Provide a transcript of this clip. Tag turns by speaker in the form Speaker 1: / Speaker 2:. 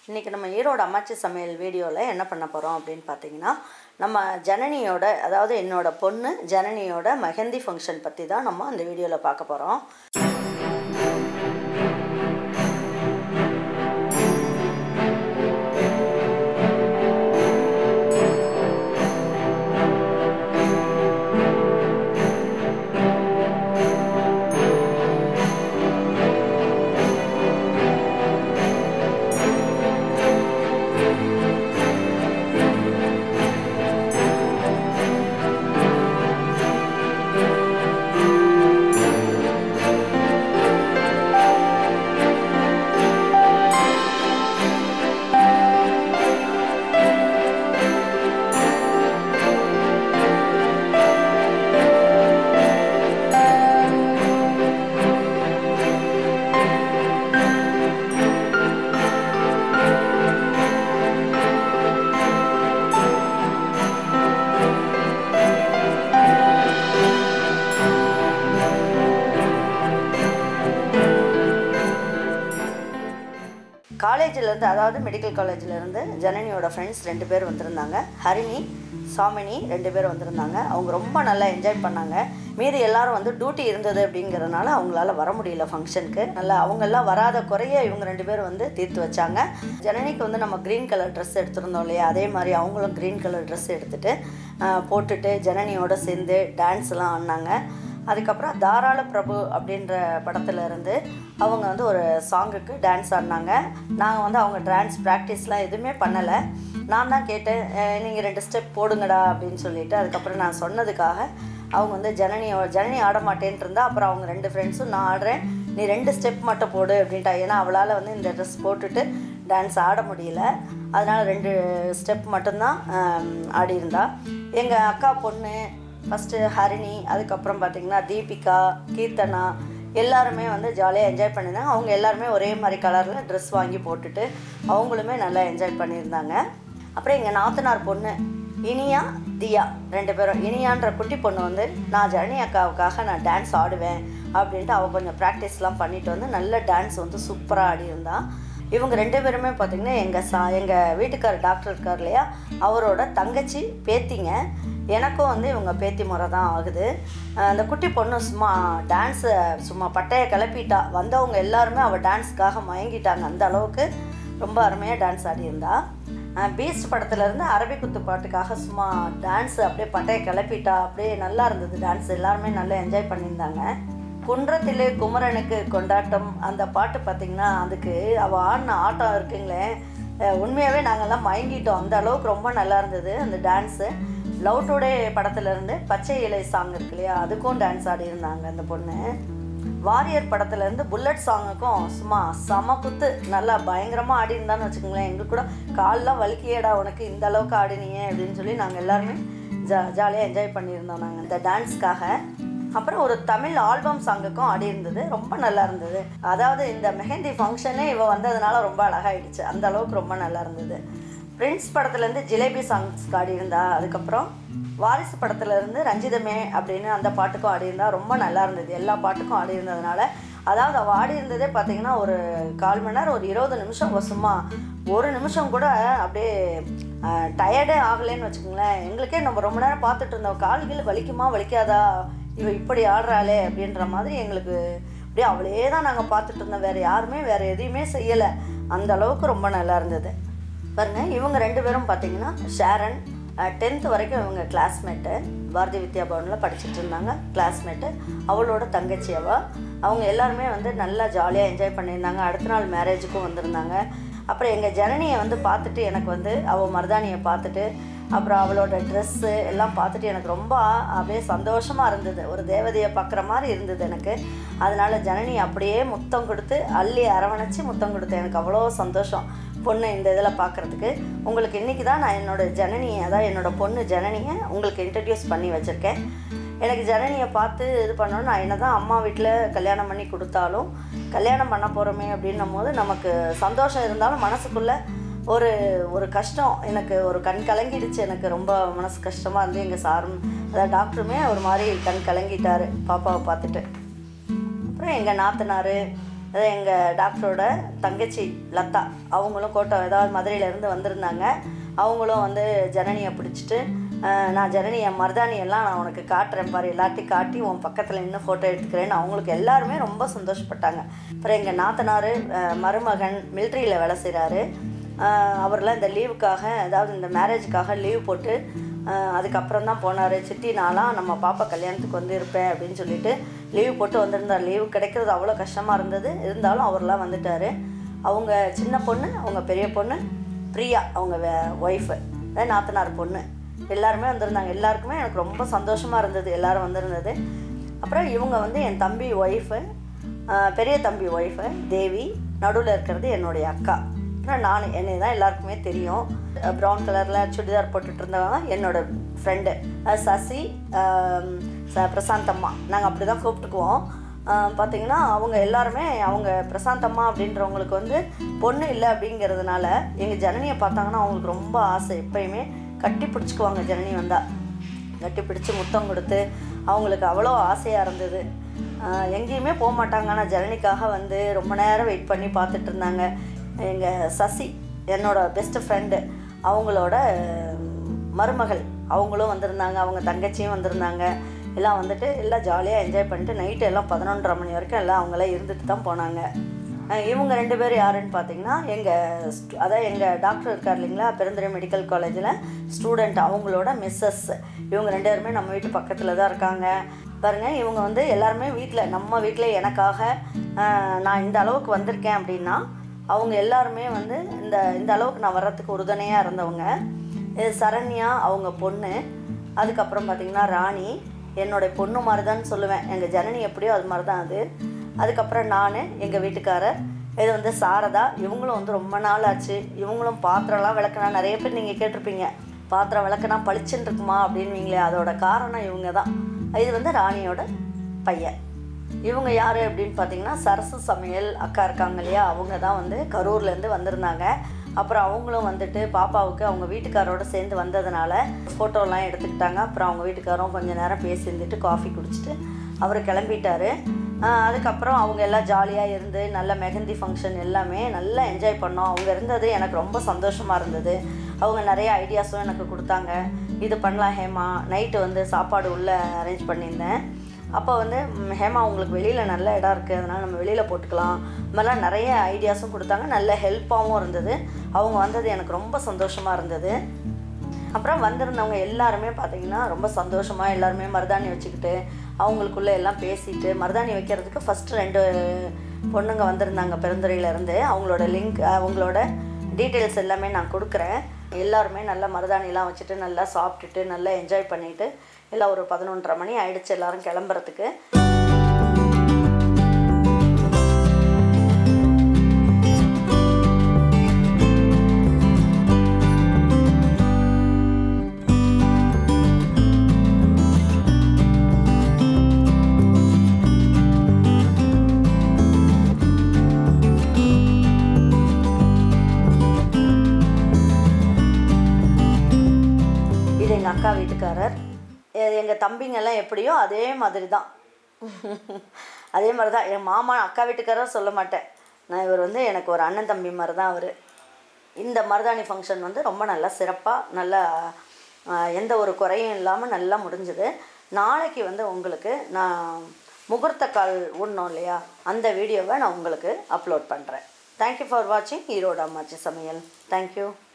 Speaker 1: இன்றைக்கி நம்ம ஈரோடு அம்மாச்சி சமையல் வீடியோவில் என்ன பண்ண போகிறோம் அப்படின்னு பார்த்தீங்கன்னா நம்ம ஜனனியோட அதாவது என்னோட பொண்ணு ஜனனியோட மெஹந்தி ஃபங்க்ஷன் பற்றி தான் நம்ம அந்த வீடியோவில் பார்க்க போகிறோம் காலேஜிலேருந்து அதாவது மெடிக்கல் காலேஜிலேருந்து ஜனனியோட ஃப்ரெண்ட்ஸ் ரெண்டு பேர் வந்திருந்தாங்க ஹரிணி சாமினி ரெண்டு பேர் வந்திருந்தாங்க அவங்க ரொம்ப நல்லா என்ஜாய் பண்ணாங்க மீதி எல்லாரும் வந்து டியூட்டி இருந்தது அப்படிங்கிறதுனால அவங்களால வர முடியல ஃபங்க்ஷனுக்கு நல்லா அவங்கெல்லாம் வராத குறைய இவங்க ரெண்டு பேர் வந்து தீர்த்து வச்சாங்க ஜனனிக்கு வந்து நம்ம க்ரீன் கலர் ட்ரெஸ் எடுத்திருந்தோம் இல்லையா அதே மாதிரி அவங்களும் க்ரீன் கலர் ட்ரெஸ் எடுத்துகிட்டு போட்டுட்டு ஜனனியோட சேர்ந்து டான்ஸ்லாம் ஆடினாங்க அதுக்கப்புறம் தாராள பிரபு அப்படின்ற படத்துல இருந்து அவங்க வந்து ஒரு சாங்குக்கு டான்ஸ் ஆடினாங்க நாங்கள் வந்து அவங்க டான்ஸ் ப்ராக்டிஸ்லாம் எதுவுமே பண்ணலை நான் தான் கேட்டேன் நீங்கள் ரெண்டு ஸ்டெப் போடுங்கடா அப்படின்னு சொல்லிட்டு அதுக்கப்புறம் நான் சொன்னதுக்காக அவங்க வந்து ஜனனி ஜனனி ஆட மாட்டேன்ட்டு இருந்தா அப்புறம் அவங்க ரெண்டு ஃப்ரெண்ட்ஸும் நான் ஆடுறேன் நீ ரெண்டு ஸ்டெப் மட்டும் போடு அப்படின்ட்டா ஏன்னா அவளால் வந்து இந்த ட்ரெஸ் போட்டுட்டு டான்ஸ் ஆட முடியல அதனால் ரெண்டு ஸ்டெப் மட்டும்தான் ஆடியிருந்தா எங்கள் அக்கா பொண்ணு ஃபஸ்ட்டு ஹரிணி அதுக்கப்புறம் பார்த்திங்கன்னா தீபிகா கீர்த்தனா எல்லாருமே வந்து ஜாலியாக என்ஜாய் பண்ணியிருந்தாங்க அவங்க எல்லாருமே ஒரே மாதிரி கலரில் ட்ரெஸ் வாங்கி போட்டுட்டு அவங்களுமே நல்லா என்ஜாய் பண்ணியிருந்தாங்க அப்புறம் எங்கள் நாத்தனார் பொண்ணு இனியா தியா ரெண்டு பேரும் இனியான்ற குட்டி பொண்ணு வந்து நான் ஜனனி அக்காவுக்காக நான் டான்ஸ் ஆடுவேன் அப்படின்ட்டு அவள் கொஞ்சம் ப்ராக்டிஸ்லாம் பண்ணிட்டு வந்து நல்ல டான்ஸ் வந்து சூப்பராக ஆடியிருந்தா இவங்க ரெண்டு பேருமே பார்த்திங்கன்னா எங்கள் சா எங்கள் வீட்டுக்கார் டாக்டர் இருக்கார் இல்லையா அவரோட தங்கச்சி பேத்திங்க எனக்கும் வந்து இவங்க பேத்தி முறை தான் ஆகுது அந்த குட்டி பொண்ணு சும்மா டான்ஸை சும்மா பட்டையை கிளப்பிட்டா வந்தவங்க எல்லாருமே அவள் டான்ஸுக்காக மயங்கிட்டாங்க அந்த அளவுக்கு ரொம்ப அருமையாக டான்ஸ் ஆடியிருந்தா பீஸ்ட் படத்துலேருந்து அரபி குத்து பாட்டுக்காக சும்மா டான்ஸ் அப்படியே பட்டையை கிளப்பிட்டா அப்படியே நல்லா இருந்தது டான்ஸ் எல்லாருமே நல்லா என்ஜாய் பண்ணியிருந்தாங்க குன்றத்திலே குமரனுக்கு கொண்டாட்டம் அந்த பாட்டு பார்த்திங்கன்னா அதுக்கு அவள் ஆடின ஆட்டம் இருக்குங்களே உண்மையாகவே நாங்கள்லாம் மயங்கிட்டோம் அந்த அளவுக்கு ரொம்ப நல்லா இருந்தது அந்த டான்ஸு லவ் டுடே படத்துலேருந்து பச்சை இலை சாங் இருக்கு இல்லையா அதுக்கும் டான்ஸ் ஆடியிருந்தாங்க அந்த பொண்ணு வாரியர் படத்துலேருந்து புல்லட் சாங்குக்கும் சும்மா செம குத்து நல்லா பயங்கரமாக ஆடிருந்தான்னு வச்சுக்கோங்களேன் எங்களுக்கு கூட கால்லாம் வலிக்கையடா உனக்கு இந்த அளவுக்கு ஆடினீங்க அப்படின்னு சொல்லி நாங்கள் எல்லாருமே ஜா ஜாலியாக என்ஜாய் பண்ணியிருந்தோம் நாங்கள் இந்த டான்ஸ்க்காக அப்புறம் ஒரு தமிழ் ஆல்பம் சாங்குக்கும் ஆடி இருந்தது ரொம்ப நல்லா இருந்தது அதாவது இந்த மெஹந்தி ஃபங்க்ஷனே இவ வந்ததுனால ரொம்ப அழகாயிடுச்சு அந்த அளவுக்கு ரொம்ப நல்லா இருந்தது பிரின்ஸ் படத்துலேருந்து ஜிலேபி சாங்ஸ்க்கு ஆடி இருந்தா அதுக்கப்புறம் வாரிசு படத்துலேருந்து ரஞ்சிதமே அப்படின்னு அந்த பாட்டுக்கும் ஆடி இருந்தா ரொம்ப நல்லா இருந்தது எல்லா பாட்டுக்கும் ஆடி இருந்ததுனால அதாவது அவள் ஆடி இருந்ததே பார்த்தீங்கன்னா ஒரு கால் மணி நேரம் ஒரு இருபது நிமிஷம் சும்மா ஒரு நிமிஷம் கூட அப்படியே டயர்டே ஆகலைன்னு வச்சுக்கோங்களேன் எங்களுக்கே நம்ம ரொம்ப நேரம் பார்த்துட்டு இருந்தோம் கால்கள் வலிக்குமா வலிக்காதா இவ இப்படி ஆடுறாளே அப்படின்ற மாதிரி எங்களுக்கு அப்படியே அவளே தான் நாங்கள் பார்த்துட்டு இருந்தோம் வேறு யாருமே வேறு எதையுமே செய்யலை அந்த அளவுக்கு ரொம்ப நல்லா இருந்தது பாருங்க இவங்க ரெண்டு பேரும் பார்த்தீங்கன்னா ஷேரன் டென்த்து வரைக்கும் இவங்க கிளாஸ்மேட்டு பாரதி வித்யா பவனில் படிச்சுட்டு இருந்தாங்க கிளாஸ்மேட்டு அவளோட தங்கச்சி அவள் அவங்க எல்லாருமே வந்து நல்லா ஜாலியாக என்ஜாய் பண்ணியிருந்தாங்க அடுத்த நாள் மேரேஜுக்கும் வந்திருந்தாங்க அப்புறம் எங்கள் ஜனனியை வந்து பார்த்துட்டு எனக்கு வந்து அவள் மருதானியை பார்த்துட்டு அப்புறம் அவளோட ட்ரெஸ்ஸு எல்லாம் பார்த்துட்டு எனக்கு ரொம்ப அப்படியே சந்தோஷமாக இருந்தது ஒரு தேவதையை பார்க்குற மாதிரி இருந்தது எனக்கு அதனால் ஜனனி அப்படியே முத்தம் கொடுத்து அள்ளி அரவணைச்சி முத்தம் கொடுத்து எனக்கு அவ்வளோ சந்தோஷம் பொண்ணு இந்த இதில் பார்க்குறதுக்கு உங்களுக்கு இன்றைக்கி தான் நான் என்னோடய ஜனனியை அதான் என்னோடய பொண்ணு ஜனனியை உங்களுக்கு இன்ட்ரடியூஸ் பண்ணி வச்சுருக்கேன் எனக்கு ஜனனியை பார்த்து இது பண்ணணும் நான் என்ன தான் அம்மா வீட்டில் கல்யாணம் பண்ணி கொடுத்தாலும் கல்யாணம் பண்ண போகிறோமே அப்படின்னும் போது நமக்கு சந்தோஷம் இருந்தாலும் மனசுக்குள்ளே ஒரு ஒரு கஷ்டம் எனக்கு ஒரு கண் கலங்கிடுச்சு எனக்கு ரொம்ப மனசு கஷ்டமாக இருந்து எங்கள் சாரும் அதாவது டாக்டருமே ஒரு மாதிரி கண் கலங்கிட்டார் பாப்பாவை பார்த்துட்டு அப்புறம் எங்கள் நாத்தனார் அது எங்கள் டாக்டரோட தங்கச்சி லதா அவங்களும் கோட்டை ஏதாவது மதுரையிலேருந்து வந்திருந்தாங்க அவங்களும் வந்து ஜனனியை பிடிச்சிட்டு அஹ், நான் ஜனனி என் மருதாணி எல்லாம் நான் உனக்கு காட்டுறேன் பாரு எல்லாத்தையும் காட்டி உன் பக்கத்தில் நின்று ஃபோட்டோ எடுத்துக்கிறேன்னு அவங்களுக்கு எல்லாருமே ரொம்ப சந்தோஷப்பட்டாங்க அப்புறம் எங்கள் நாத்தனார் அஹ், மருமகன் மிலிட்ரியில் வேலை செய்கிறாரு அவர்லாம் இந்த லீவுக்காக அதாவது இந்த மேரேஜுக்காக லீவ் போட்டு அஹ், அதுக்கப்புறம் தான் போனார் சித்தி நாளாக நம்ம பாப்பா கல்யாணத்துக்கு வந்து இருப்பேன் அப்படின்னு சொல்லிட்டு லீவ் போட்டு வந்திருந்தார் லீவு கிடைக்கிறது அவ்வளோ கஷ்டமாக இருந்தது இருந்தாலும் அவர்லாம் வந்துட்டார் அவங்க சின்ன பொண்ணு அவங்க பெரிய பொண்ணு பிரியா அவங்க ஒய்ஃபு நாத்தனார் பொண்ணு எல்லாருமே வந்திருந்தாங்க எல்லாருக்குமே எனக்கு ரொம்ப சந்தோஷமாக இருந்தது எல்லாரும் வந்திருந்தது அப்புறம் இவங்க வந்து என் தம்பி ஒய்ஃபு பெரிய தம்பி ஒய்ஃபு தேவி நடுவில் இருக்கிறது என்னுடைய அக்கா அப்புறம் நான் என்னை தான் எல்லாருக்குமே தெரியும் ப்ரௌன் கலரில் சுடிதார் போட்டுட்டு இருந்தவங்க என்னோட ஃப்ரெண்டு சசி ஆம், ச- பிரசாந்த் அம்மா நாங்கள் அப்படி தான் கூப்பிட்டுக்குவோம் ஆஹ் பார்த்தீங்கன்னா அவங்க எல்லாருமே அவங்க பிரசாந்தம்மா அப்படின்றவங்களுக்கு வந்து பொண்ணு இல்லை அப்படிங்கிறதுனால எங்கள் ஜனனியை பார்த்தாங்கன்னா அவங்களுக்கு ரொம்ப ஆசை எப்பயுமே கட்டி பிடிச்சிக்குவாங்க ஜனனி வந்தால் கட்டி பிடிச்சி முத்தம் கொடுத்து அவங்களுக்கு அவ்வளோ ஆசையாக இருந்தது ஆஹ் எங்கேயுமே போக மாட்டாங்க ஆனால் ஜனனிக்காக வந்து ரொம்ப நேரம் வெயிட் பண்ணி பார்த்துட்டு இருந்தாங்க எங்கள் சசி என்னோட பெஸ்ட் ஃப்ரெண்டு அவங்களோட மருமகள் அவங்களும் வந்திருந்தாங்க அவங்க தங்கச்சியும் வந்திருந்தாங்க எல்லாம் வந்துட்டு எல்லாம் ஜாலியாக என்ஜாய் பண்ணிட்டு நைட்டு எல்லாம் பதினொன்றரை மணி வரைக்கும் எல்லாம் அவங்களாம் இருந்துட்டு தான் போனாங்க அஹ் இவங்க ரெண்டு பேர் யாருன்னு பார்த்தீங்கன்னா எங்கள் அதான் எங்கள் டாக்டர் இருக்கார் இல்லைங்களா பெருந்துறை மெடிக்கல் காலேஜில் ஸ்டூடெண்ட் அவங்களோட மிஸ்ஸஸ் இவங்க ரெண்டு பேருமே நம்ம வீட்டு பக்கத்தில் தான் இருக்காங்க பாருங்கள் இவங்க வந்து எல்லாருமே வீட்டில் நம்ம வீட்டில் எனக்காக அஹ், நான் இந்த அளவுக்கு வந்திருக்கேன் அப்படின்னா அவங்க எல்லாருமே வந்து இந்த இந்த அளவுக்கு நான் வர்றதுக்கு உறுதுணையாக இருந்தவங்க இது சரண்யா அவங்க பொண்ணு அதுக்கப்புறம் பார்த்திங்கன்னா ராணி என்னுடைய பொண்ணு மாதிரி தான் சொல்லுவேன் எங்கள் ஜனனி எப்படியோ அது மாதிரி தான் அது அதுக்கப்புறம் நான் எங்கள் வீட்டுக்காரர் இது வந்து சாரதா இவங்களும் வந்து ரொம்ப நாள் ஆச்சு இவங்களும் பாத்திரம்லாம் விளக்குனா நிறைய பேர் நீங்கள் கேட்டிருப்பீங்க பாத்திரம் விளக்குனா பளிச்சுன்னு இருக்குமா அப்படின்வீங்களே அதோட காரணம் இவங்க தான் இது வந்து ராணியோட பையன் இவங்க யார் அப்படின்னு பார்த்தீங்கன்னா சரசு சமையல் அக்கா இருக்காங்க இல்லையா அவங்க தான் வந்து கரூர்லேருந்து வந்திருந்தாங்க அப்புறம் அவங்களும் வந்துட்டு பாப்பாவுக்கு அவங்க வீட்டுக்காரோட சேர்ந்து வந்ததுனால ஃபோட்டோலாம் எடுத்துக்கிட்டாங்க அப்புறம் அவங்க வீட்டுக்காரும் கொஞ்ச நேரம் பேசி இருந்துட்டு காஃபி குடிச்சிட்டு அவர் கிளம்பிட்டாரு ஆஹ் அதுக்கப்புறம் அவங்க எல்லாம் ஜாலியாக இருந்து நல்ல மெஹந்தி ஃபங்க்ஷன் எல்லாமே நல்லா என்ஜாய் பண்ணோம் அவங்க இருந்தது எனக்கு ரொம்ப சந்தோஷமாக இருந்தது அவங்க நிறைய ஐடியாஸும் எனக்கு கொடுத்தாங்க இது பண்ணலாம் ஹேமா நைட்டு வந்து சாப்பாடு உள்ளே அரேஞ்ச் பண்ணியிருந்தேன் அப்போ வந்து ம், ஹேமா உங்களுக்கு வெளியில் நல்ல இடம் இருக்குது அதனால் நம்ம வெளியில் போட்டுக்கலாம் இந்த மாதிரிலாம் நிறைய ஐடியாஸும் கொடுத்தாங்க நல்ல ஹெல்ப்பாகவும் இருந்தது அவங்க வந்தது எனக்கு ரொம்ப சந்தோஷமாக இருந்தது அப்புறம் வந்திருந்தவங்க எல்லாருமே பார்த்தீங்கன்னா ரொம்ப சந்தோஷமாக எல்லாருமே மருதாணி வச்சுக்கிட்டு அவங்களுக்குள்ளே எல்லாம் பேசிட்டு மருதாணி வைக்கிறதுக்கு ஃபஸ்ட்டு ரெண்டு பொண்ணுங்க வந்திருந்தாங்க பெருந்துறையிலேருந்து அவங்களோட லிங்க் அவங்களோட டீட்டெயில்ஸ் எல்லாமே நான் கொடுக்குறேன் எல்லாருமே நல்லா மருதாணிலாம் வச்சுட்டு நல்லா சாப்பிட்டுட்டு நல்லா என்ஜாய் பண்ணிட்டு எல்லாம் ஒரு பதினொன்றரை மணி ஆயிடுச்சு எல்லாரும் கிளம்புறதுக்கு இது எங்கள் அக்கா வீட்டுக்காரர் எங்கள் தம்பிங்கெல்லாம் எப்படியோ அதே மாதிரி தான் அதே மாதிரி தான் என் மாமா அக்கா வீட்டுக்காரர் சொல்ல மாட்டேன் நான் இவர் வந்து எனக்கு ஒரு அண்ணன் தம்பி மாதிரி தான் அவர் இந்த மருதாணி ஃபங்க்ஷன் வந்து ரொம்ப நல்லா சிறப்பாக நல்லா ஆஹ், எந்த ஒரு குறையும் இல்லாமல் நல்லா முடிஞ்சுது நாளைக்கு வந்து உங்களுக்கு நான் முகூர்த்த கால் உண்ணோம் இல்லையா அந்த வீடியோவை நான் உங்களுக்கு அப்லோட் பண்ணுறேன் தேங்க்யூ ஃபார் வாட்சிங் ஈரோடு அம்மாச்சி சமையல் தேங்க்யூ